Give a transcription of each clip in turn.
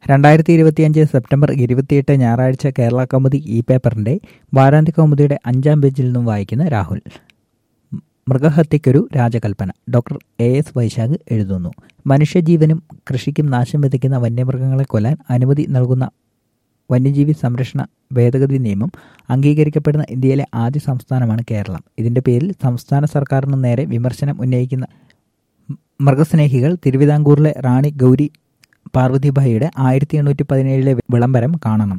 രണ്ടായിരത്തി ഇരുപത്തിയഞ്ച് സെപ്റ്റംബർ ഇരുപത്തിയെട്ട് ഞായറാഴ്ച കേരള കൗമുദി ഇ പേപ്പറിന്റെ വാരാന്ത്യ കൗമുദിയുടെ അഞ്ചാം പേജിൽ നിന്നും വായിക്കുന്ന രാഹുൽ മൃഗഹത്യയ്ക്കൊരു രാജകൽപ്പന ഡോക്ടർ എ എസ് വൈശാഖ് എഴുതുന്നു മനുഷ്യജീവനും കൃഷിക്കും നാശം വിതയ്ക്കുന്ന വന്യമൃഗങ്ങളെ കൊല്ലാൻ അനുമതി നൽകുന്ന വന്യജീവി സംരക്ഷണ ഭേദഗതി നിയമം അംഗീകരിക്കപ്പെടുന്ന ഇന്ത്യയിലെ ആദ്യ സംസ്ഥാനമാണ് കേരളം ഇതിന്റെ പേരിൽ സംസ്ഥാന സർക്കാരിന് നേരെ വിമർശനം ഉന്നയിക്കുന്ന മൃഗസ്നേഹികൾ തിരുവിതാംകൂറിലെ റാണി ഗൗരി പാർവതിഭായിയുടെ ആയിരത്തി എണ്ണൂറ്റി പതിനേഴിലെ വിളംബരം കാണണം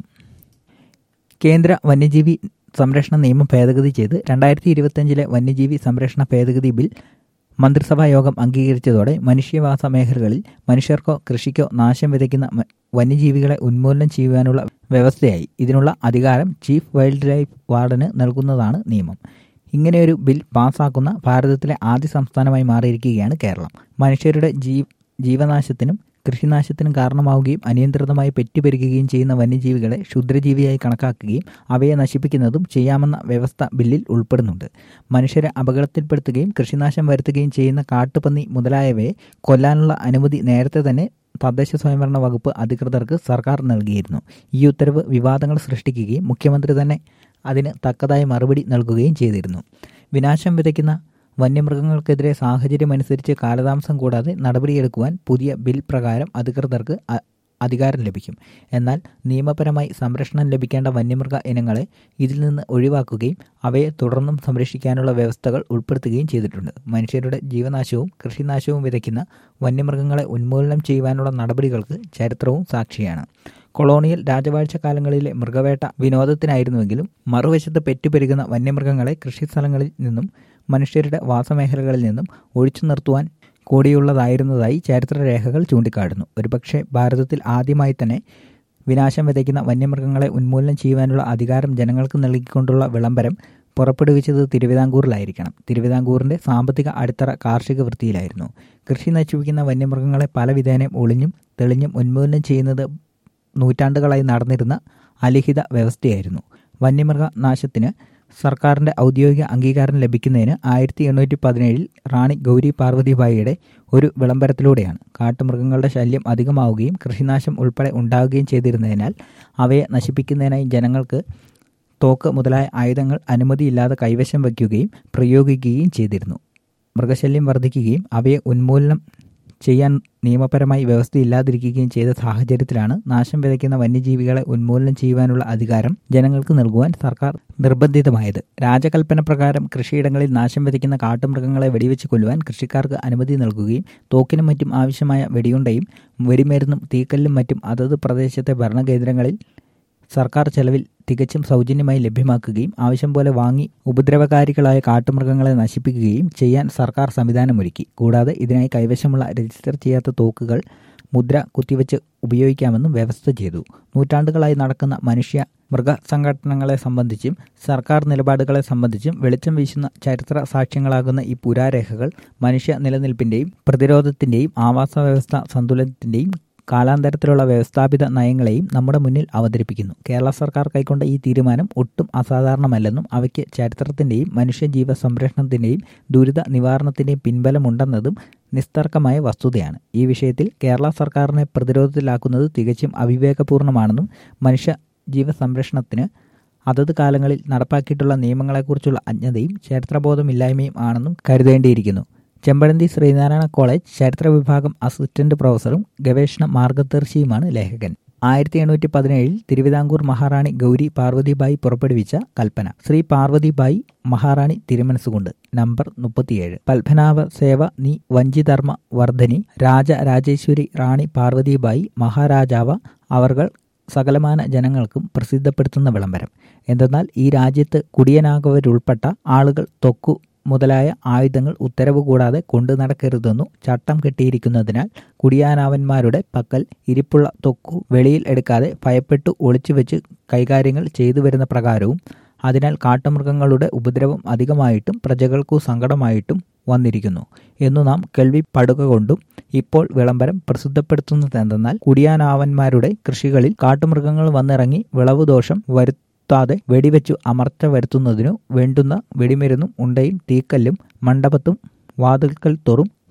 കേന്ദ്ര വന്യജീവി സംരക്ഷണ നിയമം ഭേദഗതി ചെയ്ത് രണ്ടായിരത്തി ഇരുപത്തിയഞ്ചിലെ വന്യജീവി സംരക്ഷണ ഭേദഗതി ബിൽ മന്ത്രിസഭാ യോഗം അംഗീകരിച്ചതോടെ മനുഷ്യവാസ മേഖലകളിൽ മനുഷ്യർക്കോ കൃഷിക്കോ നാശം വിതയ്ക്കുന്ന വന്യജീവികളെ ഉന്മൂലനം ചെയ്യുവാനുള്ള വ്യവസ്ഥയായി ഇതിനുള്ള അധികാരം ചീഫ് വൈൽഡ് ലൈഫ് വാർഡന് നൽകുന്നതാണ് നിയമം ഇങ്ങനെയൊരു ബിൽ പാസ്സാക്കുന്ന ഭാരതത്തിലെ ആദ്യ സംസ്ഥാനമായി മാറിയിരിക്കുകയാണ് കേരളം മനുഷ്യരുടെ ജീ ജീവനാശത്തിനും കൃഷിനാശത്തിനും കാരണമാവുകയും അനിയന്ത്രിതമായി പെറ്റുപെരുകുകയും ചെയ്യുന്ന വന്യജീവികളെ ക്ഷുദ്രജീവിയായി കണക്കാക്കുകയും അവയെ നശിപ്പിക്കുന്നതും ചെയ്യാമെന്ന വ്യവസ്ഥ ബില്ലിൽ ഉൾപ്പെടുന്നുണ്ട് മനുഷ്യരെ അപകടത്തിൽപ്പെടുത്തുകയും കൃഷിനാശം വരുത്തുകയും ചെയ്യുന്ന കാട്ടുപന്നി മുതലായവയെ കൊല്ലാനുള്ള അനുമതി നേരത്തെ തന്നെ തദ്ദേശ സ്വയംഭരണ വകുപ്പ് അധികൃതർക്ക് സർക്കാർ നൽകിയിരുന്നു ഈ ഉത്തരവ് വിവാദങ്ങൾ സൃഷ്ടിക്കുകയും മുഖ്യമന്ത്രി തന്നെ അതിന് തക്കതായ മറുപടി നൽകുകയും ചെയ്തിരുന്നു വിനാശം വിതയ്ക്കുന്ന വന്യമൃഗങ്ങൾക്കെതിരെ സാഹചര്യമനുസരിച്ച് കാലതാമസം കൂടാതെ നടപടിയെടുക്കുവാൻ പുതിയ ബിൽ പ്രകാരം അധികൃതർക്ക് അധികാരം ലഭിക്കും എന്നാൽ നിയമപരമായി സംരക്ഷണം ലഭിക്കേണ്ട വന്യമൃഗ ഇനങ്ങളെ ഇതിൽ നിന്ന് ഒഴിവാക്കുകയും അവയെ തുടർന്നും സംരക്ഷിക്കാനുള്ള വ്യവസ്ഥകൾ ഉൾപ്പെടുത്തുകയും ചെയ്തിട്ടുണ്ട് മനുഷ്യരുടെ ജീവനാശവും കൃഷിനാശവും വിതയ്ക്കുന്ന വന്യമൃഗങ്ങളെ ഉന്മൂലനം ചെയ്യുവാനുള്ള നടപടികൾക്ക് ചരിത്രവും സാക്ഷിയാണ് കൊളോണിയൽ രാജവാഴ്ച കാലങ്ങളിലെ മൃഗവേട്ട വിനോദത്തിനായിരുന്നുവെങ്കിലും മറുവശത്ത് പെറ്റുപെരുകുന്ന വന്യമൃഗങ്ങളെ കൃഷിസ്ഥലങ്ങളിൽ നിന്നും മനുഷ്യരുടെ വാസമേഖലകളിൽ നിന്നും ഒഴിച്ചു നിർത്തുവാൻ കൂടിയുള്ളതായിരുന്നതായി ചരിത്രരേഖകൾ ചൂണ്ടിക്കാട്ടുന്നു ഒരുപക്ഷെ ഭാരതത്തിൽ ആദ്യമായി തന്നെ വിനാശം വിതയ്ക്കുന്ന വന്യമൃഗങ്ങളെ ഉന്മൂലനം ചെയ്യുവാനുള്ള അധികാരം ജനങ്ങൾക്ക് നൽകിക്കൊണ്ടുള്ള വിളംബരം പുറപ്പെടുവിച്ചത് തിരുവിതാംകൂറിലായിരിക്കണം തിരുവിതാംകൂറിന്റെ സാമ്പത്തിക അടിത്തറ കാർഷിക വൃത്തിയിലായിരുന്നു കൃഷി നശിപ്പിക്കുന്ന വന്യമൃഗങ്ങളെ പല വിധേനയും ഒളിഞ്ഞും തെളിഞ്ഞും ഉന്മൂലനം ചെയ്യുന്നത് നൂറ്റാണ്ടുകളായി നടന്നിരുന്ന അലിഖിത വ്യവസ്ഥയായിരുന്നു വന്യമൃഗ നാശത്തിന് സർക്കാരിന്റെ ഔദ്യോഗിക അംഗീകാരം ലഭിക്കുന്നതിന് ആയിരത്തി എണ്ണൂറ്റി പതിനേഴിൽ റാണി ഗൗരി പാർവതിബായിയുടെ ഒരു വിളംബരത്തിലൂടെയാണ് കാട്ടുമൃഗങ്ങളുടെ ശല്യം അധികമാവുകയും കൃഷിനാശം ഉൾപ്പെടെ ഉണ്ടാവുകയും ചെയ്തിരുന്നതിനാൽ അവയെ നശിപ്പിക്കുന്നതിനായി ജനങ്ങൾക്ക് തോക്ക് മുതലായ ആയുധങ്ങൾ അനുമതിയില്ലാതെ കൈവശം വയ്ക്കുകയും പ്രയോഗിക്കുകയും ചെയ്തിരുന്നു മൃഗശല്യം വർദ്ധിക്കുകയും അവയെ ഉന്മൂലനം ചെയ്യാൻ നിയമപരമായി വ്യവസ്ഥയില്ലാതിരിക്കുകയും ചെയ്ത സാഹചര്യത്തിലാണ് നാശം വിതയ്ക്കുന്ന വന്യജീവികളെ ഉന്മൂലനം ചെയ്യുവാനുള്ള അധികാരം ജനങ്ങൾക്ക് നൽകുവാൻ സർക്കാർ നിർബന്ധിതമായത് രാജകൽപ്പന പ്രകാരം കൃഷിയിടങ്ങളിൽ നാശം വിതയ്ക്കുന്ന കാട്ടുമൃഗങ്ങളെ വെടിവെച്ച് കൊല്ലുവാൻ കൃഷിക്കാർക്ക് അനുമതി നൽകുകയും തോക്കിനും മറ്റും ആവശ്യമായ വെടിയുണ്ടയും വെടിമരുന്നും തീക്കല്ലും മറ്റും അതത് പ്രദേശത്തെ ഭരണകേന്ദ്രങ്ങളിൽ സർക്കാർ ചെലവിൽ തികച്ചും സൗജന്യമായി ലഭ്യമാക്കുകയും ആവശ്യം പോലെ വാങ്ങി ഉപദ്രവകാരികളായ കാട്ടുമൃഗങ്ങളെ നശിപ്പിക്കുകയും ചെയ്യാൻ സർക്കാർ സംവിധാനമൊരുക്കി കൂടാതെ ഇതിനായി കൈവശമുള്ള രജിസ്റ്റർ ചെയ്യാത്ത തോക്കുകൾ മുദ്ര കുത്തിവെച്ച് ഉപയോഗിക്കാമെന്നും വ്യവസ്ഥ ചെയ്തു നൂറ്റാണ്ടുകളായി നടക്കുന്ന മനുഷ്യ മൃഗസംഘടനകളെ സംബന്ധിച്ചും സർക്കാർ നിലപാടുകളെ സംബന്ധിച്ചും വെളിച്ചം വീശുന്ന ചരിത്ര സാക്ഷ്യങ്ങളാകുന്ന ഈ പുരാരേഖകൾ മനുഷ്യ നിലനിൽപ്പിന്റെയും പ്രതിരോധത്തിന്റെയും ആവാസ വ്യവസ്ഥ സന്തുലനത്തിന്റെയും കാലാന്തരത്തിലുള്ള വ്യവസ്ഥാപിത നയങ്ങളെയും നമ്മുടെ മുന്നിൽ അവതരിപ്പിക്കുന്നു കേരള സർക്കാർ കൈക്കൊണ്ട ഈ തീരുമാനം ഒട്ടും അസാധാരണമല്ലെന്നും അവയ്ക്ക് ചരിത്രത്തിന്റെയും മനുഷ്യജീവ സംരക്ഷണത്തിന്റെയും ദുരിത നിവാരണത്തിന്റെയും പിൻബലമുണ്ടെന്നതും നിസ്തർക്കമായ വസ്തുതയാണ് ഈ വിഷയത്തിൽ കേരള സർക്കാരിനെ പ്രതിരോധത്തിലാക്കുന്നത് തികച്ചും അവിവേകപൂർണമാണെന്നും മനുഷ്യ ജീവ സംരക്ഷണത്തിന് അതത് കാലങ്ങളിൽ നടപ്പാക്കിയിട്ടുള്ള നിയമങ്ങളെക്കുറിച്ചുള്ള അജ്ഞതയും ചരിത്രബോധമില്ലായ്മയും ആണെന്നും കരുതേണ്ടിയിരിക്കുന്നു ചെമ്പഴന്തി ശ്രീനാരായണ കോളേജ് ചരിത്ര വിഭാഗം അസിസ്റ്റന്റ് പ്രൊഫസറും ഗവേഷണ മാർഗദർശിയുമാണ് ലേഖകൻ ആയിരത്തി എണ്ണൂറ്റി പതിനേഴിൽ തിരുവിതാംകൂർ മഹാറാണി ഗൗരി പാർവതിബായി പുറപ്പെടുവിച്ച കൽപ്പന ശ്രീ പാർവതിബായി മഹാറാണി തിരുമനസുകൊണ്ട് നമ്പർ മുപ്പത്തിയേഴ് പത്മനാഭ സേവ നീ വഞ്ചിധർമ്മ വർദ്ധനി രാജരാജേശ്വരി റാണി പാർവതിബായി മഹാരാജാവ അവർകൾ സകലമാന ജനങ്ങൾക്കും പ്രസിദ്ധപ്പെടുത്തുന്ന വിളംബരം എന്തെന്നാൽ ഈ രാജ്യത്ത് കുടിയനാകവരുൾപ്പെട്ട ആളുകൾ തൊക്കു മുതലായ ആയുധങ്ങൾ ഉത്തരവ് കൂടാതെ കൊണ്ടു നടക്കരുതെന്നു ചട്ടം കെട്ടിയിരിക്കുന്നതിനാൽ കുടിയാനാവന്മാരുടെ പക്കൽ ഇരിപ്പുള്ള തൊക്കു വെളിയിൽ എടുക്കാതെ ഭയപ്പെട്ടു ഒളിച്ചുവെച്ച് കൈകാര്യങ്ങൾ ചെയ്തു വരുന്ന പ്രകാരവും അതിനാൽ കാട്ടുമൃഗങ്ങളുടെ ഉപദ്രവം അധികമായിട്ടും പ്രജകൾക്കു സങ്കടമായിട്ടും വന്നിരിക്കുന്നു എന്നു നാം കേൾവിപ്പെടുക കൊണ്ടും ഇപ്പോൾ വിളംബരം പ്രസിദ്ധപ്പെടുത്തുന്നതെന്തെന്നാൽ കുടിയാനാവന്മാരുടെ കൃഷികളിൽ കാട്ടുമൃഗങ്ങൾ വന്നിറങ്ങി വിളവ് ദോഷം വരുത്ത നിർത്താതെ വെടിവെച്ചു അമർച്ച വരുത്തുന്നതിനു വേണ്ടുന്ന വെടിമരുന്നും ഉണ്ടയും തീക്കല്ലും മണ്ഡപത്തും വാതിൽക്കൽ തോറും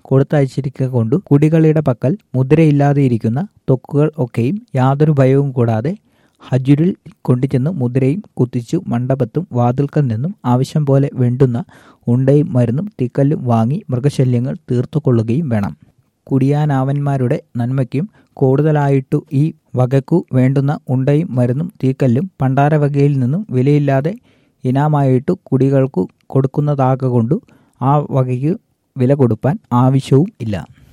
കൊടുത്തയച്ചിരിക്കുക കൊണ്ടു കുടികളുടെ പക്കൽ മുദ്രയില്ലാതെയിരിക്കുന്ന തൊക്കുകൾ ഒക്കെയും യാതൊരു ഭയവും കൂടാതെ ഹജുരിൽ കൊണ്ടുചെന്ന് മുദ്രയും കുത്തിച്ചു മണ്ഡപത്തും വാതിൽക്കൽ നിന്നും ആവശ്യം പോലെ വേണ്ടുന്ന ഉണ്ടയും മരുന്നും തിക്കല്ലും വാങ്ങി മൃഗശല്യങ്ങൾ തീർത്തുകൊള്ളുകയും വേണം കുടിയാനാവന്മാരുടെ നന്മയ്ക്കും കൂടുതലായിട്ടു ഈ വകയ്ക്കു വേണ്ടുന്ന ഉണ്ടയും മരുന്നും തീക്കല്ലും പണ്ടാരവകയിൽ നിന്നും വിലയില്ലാതെ ഇനാമായിട്ടു കുടികൾക്കു കൊടുക്കുന്നതാകൊണ്ടു ആ വകയ്ക്ക് വില കൊടുപ്പാൻ ആവശ്യവും ഇല്ല